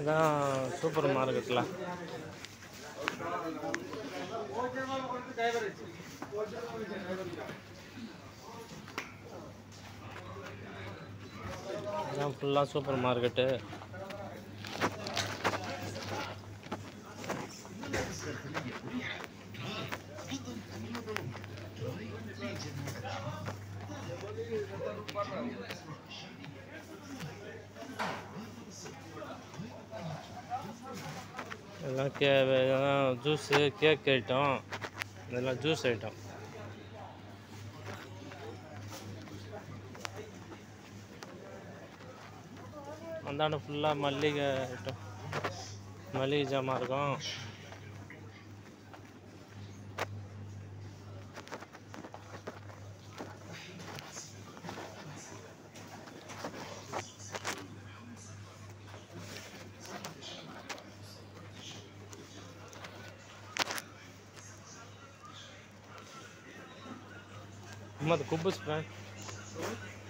இதான் சூப்பர் மார்க்கெட்டில் இதான் ஃபுல்லாக சூப்பர் மார்க்கெட்டு இதெல்லாம் கே இதெல்லாம் ஜூஸு கேக் ஐட்டம் இதெல்லாம் ஜூஸ் ஐட்டம் அந்தாண்ட ஃபுல்லாக மல்லிகை ஐட்டம் மளிகை ஜாமான் இருக்கும் محمد كوبس فاهم